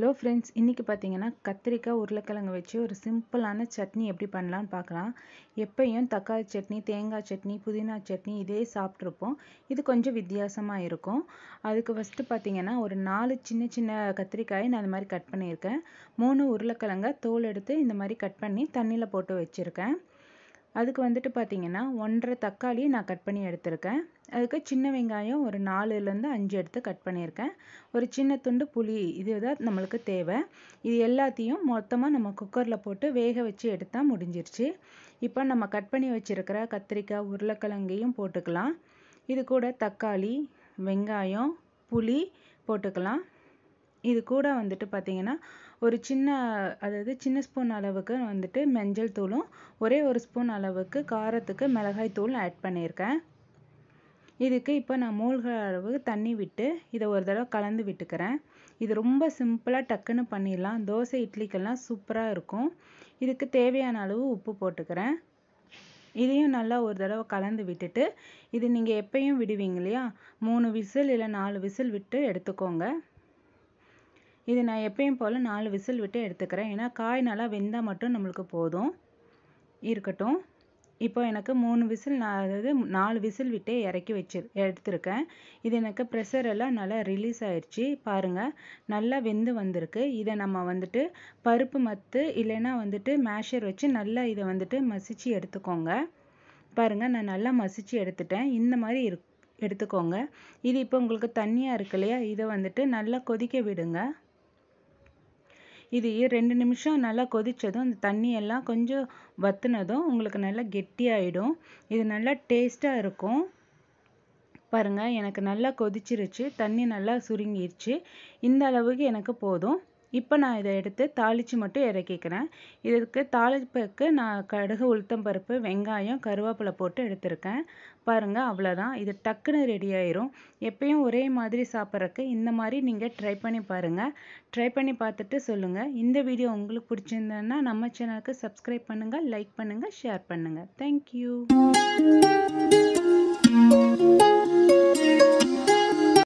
hello friends இன்றைக்கி பார்த்தீங்கன்னா கத்திரிக்காய் உருளைக்கிழங்கு வச்சு ஒரு சிம்பிளான சட்னி எப்படி பண்ணலான்னு பார்க்கலாம் எப்பயும் தக்காளி சட்னி தேங்காய் சட்னி புதினா சட்னி இதே சாப்பிட்ருப்போம் இது கொஞ்சம் வித்தியாசமாக இருக்கும் அதுக்கு ஃபஸ்ட்டு பார்த்தீங்கன்னா ஒரு நாலு சின்ன சின்ன கத்திரிக்காயை நான் இந்த மாதிரி கட் பண்ணியிருக்கேன் மூணு உருளைக்கிழங்க தோல் எடுத்து இந்த மாதிரி கட் பண்ணி தண்ணியில் போட்டு வச்சுருக்கேன் அதுக்கு வந்துட்டு பார்த்தீங்கன்னா ஒன்றரை தக்காளி நான் கட் பண்ணி எடுத்திருக்கேன் அதுக்கு சின்ன வெங்காயம் ஒரு நாலுலேருந்து அஞ்சு எடுத்து கட் பண்ணியிருக்கேன் ஒரு சின்ன துண்டு புளி இதுதான் நம்மளுக்கு தேவை இது எல்லாத்தையும் மொத்தமாக நம்ம குக்கரில் போட்டு வேக வச்சு எடுத்தால் முடிஞ்சிருச்சு இப்போ நம்ம கட் பண்ணி வச்சுருக்கிற கத்திரிக்காய் உருளைக்கிழங்கையும் போட்டுக்கலாம் இது கூட தக்காளி வெங்காயம் புளி போட்டுக்கலாம் இது கூட வந்துட்டு பார்த்தீங்கன்னா ஒரு சின்ன அதாவது சின்ன ஸ்பூன் அளவுக்கு வந்துட்டு மஞ்சள் தூளும் ஒரே ஒரு ஸ்பூன் அளவுக்கு காரத்துக்கு மிளகாய் தூள் ஆட் பண்ணியிருக்கேன் இதுக்கு இப்போ நான் மூழ்கிற அளவு தண்ணி விட்டு இதை ஒரு தடவை கலந்து விட்டுக்கிறேன் இது ரொம்ப சிம்பிளாக டக்குன்னு பண்ணிடலாம் தோசை இட்லிக்கெல்லாம் சூப்பராக இருக்கும் இதுக்கு தேவையான அளவு உப்பு போட்டுக்கிறேன் இதையும் நல்லா ஒரு தடவை கலந்து விட்டுட்டு இது நீங்கள் எப்பயும் விடுவீங்க இல்லையா மூணு விசில் இல்லை நாலு விசில் விட்டு எடுத்துக்கோங்க இது நான் எப்பயும் போல் நாலு விசில் விட்டு எடுத்துக்கிறேன் ஏன்னா காய் நல்லா வெந்தால் மட்டும் நம்மளுக்கு போதும் இருக்கட்டும் இப்போ எனக்கு மூணு விசில் நான் அதாவது நாலு விசில் விட்டே இறக்கி வச்சு எடுத்திருக்கேன் இது எனக்கு ப்ரெஷர் எல்லாம் நல்லா ரிலீஸ் ஆயிடுச்சு பாருங்கள் நல்லா வெந்து வந்திருக்கு இதை நம்ம வந்துட்டு பருப்பு மத்து இல்லைன்னா வந்துட்டு மேஷர் வச்சு நல்லா இதை வந்துட்டு மசிச்சு எடுத்துக்கோங்க பாருங்கள் நான் நல்லா மசிச்சு எடுத்துட்டேன் இந்த மாதிரி இரு எடுத்துக்கோங்க இது இப்போ உங்களுக்கு தண்ணியாக இருக்கு இல்லையா இதை வந்துட்டு நல்லா கொதிக்க விடுங்க இது ரெண்டு நிமிஷம் நல்லா கொதித்ததும் அந்த தண்ணி எல்லாம் கொஞ்சம் வத்துனதும் உங்களுக்கு நல்லா கெட்டியாயிடும் இது நல்லா டேஸ்ட்டாக இருக்கும் பாருங்கள் எனக்கு நல்லா கொதிச்சிருச்சு தண்ணி நல்லா சுருங்கிருச்சு இந்த அளவுக்கு எனக்கு போதும் இப்போ நான் இதை எடுத்து தாளித்து மட்டும் இறக்கிக்கிறேன் இதுக்கு தாளிப்புக்கு நான் கடுகு உளுத்தம் பருப்பு வெங்காயம் கருவேப்பிலை போட்டு எடுத்திருக்கேன் பாருங்கள் அவ்வளோதான் இது டக்குன்னு ரெடி ஆயிரும் எப்பயும் ஒரே மாதிரி சாப்பிட்றக்கு இந்த மாதிரி நீங்கள் ட்ரை பண்ணி பாருங்கள் ட்ரை பண்ணி பார்த்துட்டு சொல்லுங்கள் இந்த வீடியோ உங்களுக்கு பிடிச்சிருந்ததுன்னா நம்ம சேனலுக்கு சப்ஸ்கிரைப் பண்ணுங்கள் லைக் பண்ணுங்கள் ஷேர் பண்ணுங்கள் தேங்க்யூ